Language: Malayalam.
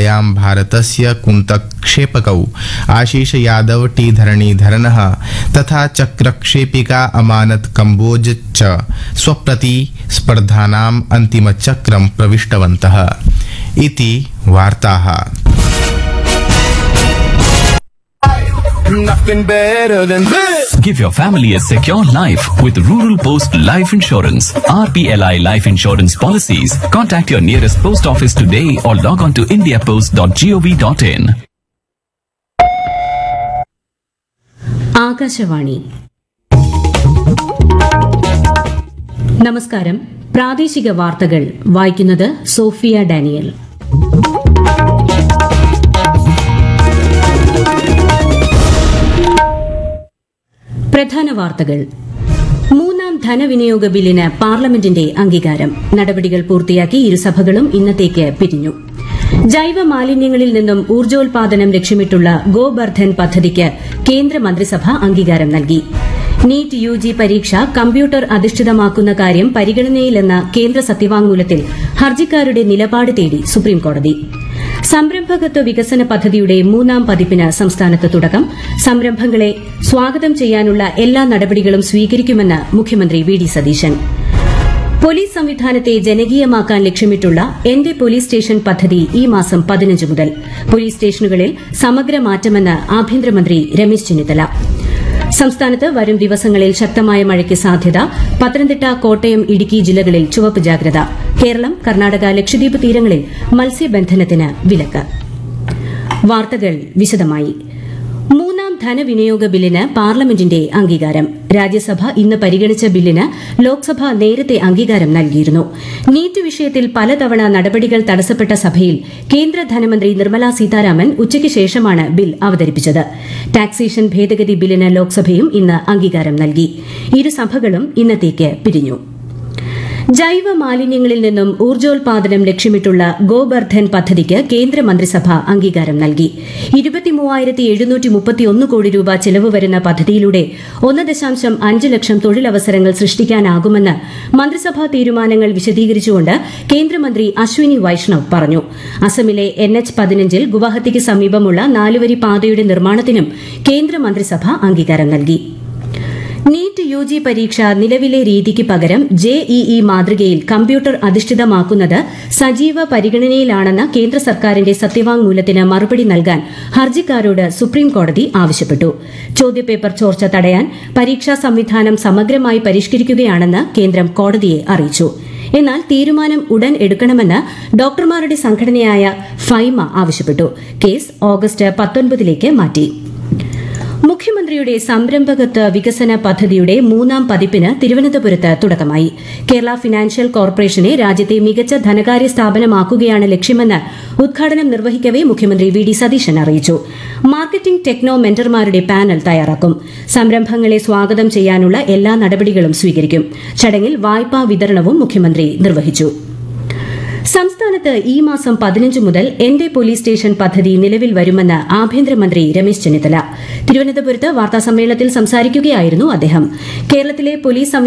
स्पर्धायां भारतस्य कुन्तक्षेपकौ आशीष यादव टी धरणीधरनः तथा चक्रक्षेपिका अमानत कम्बोज च स्वप्रतिस्पर्धानाम् अन्तिमचक्रं प्रविष्टवन्तः इति वार्ताः Nothing better than this. Give your family a secure life with Rural Post Life Insurance. RPLI Life Insurance Policies. Contact your nearest post office today or log on to indiapost.gov.in. Akashvani നമസ്കാരം പ്രാദേശിക വാർത്തകൾ വായിക്കുന്നത് സോഫിയ ഡാനിയൽ പ്രധാന വാർത്തകൾ മൂന്നാം ധനവിനിയോഗ ബില്ലിന് പാർലമെന്റിന്റെ അംഗീകാരം നടപടികൾ പൂർത്തിയാക്കി ഇരുസഭകളും ഇന്നത്തേക്ക് പിരിഞ്ഞു ജൈവ മാലിന്യങ്ങളിൽ നിന്നും ഊർജ്ജോൽപാദനം ലക്ഷ്യമിട്ടുള്ള ഗോബർധൻ പദ്ധതിക്ക് കേന്ദ്രമന്ത്രിസഭ അംഗീകാരം നൽകി നീറ്റ് യു ജി പരീക്ഷ കമ്പ്യൂട്ടർ അധിഷ്ഠിതമാക്കുന്ന കാര്യം പരിഗണനയിലെന്ന കേന്ദ്ര സത്യവാങ്മൂലത്തിൽ ഹർജിക്കാരുടെ നിലപാട് തേടി സുപ്രീംകോടതി സംരംഭകത്വ വികസന പദ്ധതിയുടെ മൂന്നാം പതിപ്പിന് സംസ്ഥാനത്ത് തുടക്കം സംരംഭങ്ങളെ സ്വാഗതം ചെയ്യാനുള്ള എല്ലാ നടപടികളും സ്വീകരിക്കുമെന്ന് മുഖ്യമന്ത്രി വി ഡി സതീശൻ പോലീസ് സംവിധാനത്തെ ജനകീയമാക്കാൻ ലക്ഷ്യമിട്ടുള്ള എന്റെ പോലീസ് സ്റ്റേഷൻ പദ്ധതി ഈ മാസം പതിനഞ്ച് മുതൽ പോലീസ് സ്റ്റേഷനുകളിൽ സമഗ്ര മാറ്റമെന്ന് ആഭ്യന്തരമന്ത്രി രമേശ് ചെന്നിത്തല സംസ്ഥാനത്ത് വരും ദിവസങ്ങളിൽ ശക്തമായ മഴയ്ക്ക് സാധ്യത പത്തനംതിട്ട കോട്ടയം ഇടുക്കി ജില്ലകളിൽ ചുവപ്പ് ജാഗ്രത കേരളം കർണാടക ലക്ഷദ്വീപ് തീരങ്ങളിൽ മത്സ്യബന്ധനത്തിന് വിലക്ക് വാർത്തകൾ വിശദമായി മൂന്നാം ധനവിനിയോഗ ബില്ലിന് പാർലമെന്റിന്റെ അംഗീകാരം രാജ്യസഭ ഇന്ന് പരിഗണിച്ച ബില്ലിന് ലോക്സഭ നേരത്തെ അംഗീകാരം നൽകിയിരുന്നു നീറ്റ് വിഷയത്തിൽ പലതവണ നടപടികൾ തടസ്സപ്പെട്ട സഭയിൽ കേന്ദ്ര ധനമന്ത്രി നിർമ്മല സീതാരാമൻ ഉച്ചയ്ക്ക് ശേഷമാണ് ബിൽ അവതരിപ്പിച്ചത് ടാക്സേഷൻ ഭേദഗതി ബില്ലിന് ലോക്സഭയും ഇന്ന് അംഗീകാരം നൽകി ഇരു സഭകളും ഇന്നത്തേക്ക് പിരിഞ്ഞു ജൈവ മാലിന്യങ്ങളിൽ നിന്നും ഊർജ്ജോൽപാദനം ലക്ഷ്യമിട്ടുള്ള ഗോബർധൻ പദ്ധതിക്ക് കേന്ദ്രമന്ത്രിസഭ അംഗീകാരം നൽകി ഇരുപത്തിമൂവായിരത്തി എഴുന്നൂറ്റി മുപ്പത്തിയൊന്ന് കോടി രൂപ ചെലവ് വരുന്ന പദ്ധതിയിലൂടെ ഒന്ന് ദശാംശം അഞ്ച് ലക്ഷം തൊഴിലവസരങ്ങൾ സൃഷ്ടിക്കാനാകുമെന്ന് മന്ത്രിസഭാ തീരുമാനങ്ങൾ വിശദീകരിച്ചുകൊണ്ട് കേന്ദ്രമന്ത്രി അശ്വിനി വൈഷ്ണവ് പറഞ്ഞു അസമിലെ എൻ എച്ച് പതിനഞ്ചിൽ ഗുവാഹത്തിക്ക് സമീപമുള്ള നാലുവരി പാതയുടെ നിർമ്മാണത്തിനും കേന്ദ്രമന്ത്രിസഭ അംഗീകാരം നൽകി നീറ്റ് യു ജി പരീക്ഷ നിലവിലെ രീതിക്ക് പകരം ജെഇഇ മാതൃകയിൽ കമ്പ്യൂട്ടർ അധിഷ്ഠിതമാക്കുന്നത് സജീവ പരിഗണനയിലാണെന്ന കേന്ദ്ര സർക്കാരിന്റെ സത്യവാങ്മൂലത്തിന് മറുപടി നൽകാൻ ഹർജിക്കാരോട് സുപ്രീംകോടതി ആവശ്യപ്പെട്ടു ചോദ്യപേപ്പർ ചോർച്ച തടയാൻ പരീക്ഷാ സംവിധാനം സമഗ്രമായി പരിഷ്കരിക്കുകയാണെന്ന് കേന്ദ്രം കോടതിയെ അറിയിച്ചു എന്നാൽ തീരുമാനം ഉടൻ എടുക്കണമെന്ന് ഡോക്ടർമാരുടെ സംഘടനയായ ഫൈമ ആവശ്യപ്പെട്ടു കേസ് ഓഗസ്റ്റ് പത്തൊൻപതിലേക്ക് മാറ്റി മുഖ്യമന്ത്രിയുടെ സംരംഭകത്വ വികസന പദ്ധതിയുടെ മൂന്നാം പതിപ്പിന് തിരുവനന്തപുരത്ത് തുടക്കമായി കേരള ഫിനാൻഷ്യൽ കോർപ്പറേഷനെ രാജ്യത്തെ മികച്ച ധനകാര്യ സ്ഥാപനമാക്കുകയാണ് ലക്ഷ്യമെന്ന് ഉദ്ഘാടനം നിർവഹിക്കവെ മുഖ്യമന്ത്രി വി ഡി സതീശൻ അറിയിച്ചു മാർക്കറ്റിംഗ് ടെക്നോ മെന്റർമാരുടെ പാനൽ തയ്യാറാക്കും സംരംഭങ്ങളെ സ്വാഗതം ചെയ്യാനുള്ള എല്ലാ നടപടികളും സ്വീകരിക്കും ചടങ്ങിൽ വായ്പാ വിതരണവും മുഖ്യമന്ത്രി നിർവഹിച്ചു സംസ്ഥാനത്ത് ഈ മാസം പതിനഞ്ച് മുതൽ എന്റെ പോലീസ് സ്റ്റേഷൻ പദ്ധതി നിലവിൽ വരുമെന്ന് ആഭ്യന്തരമന്ത്രി രമേശ് ചെന്നിത്തല തിരുവനന്തപുരത്ത് വാർത്താസമ്മേളനത്തിൽ സംസാരിക്കുകയായിരുന്നു അദ്ദേഹം കേരളത്തിലെ പോലീസ്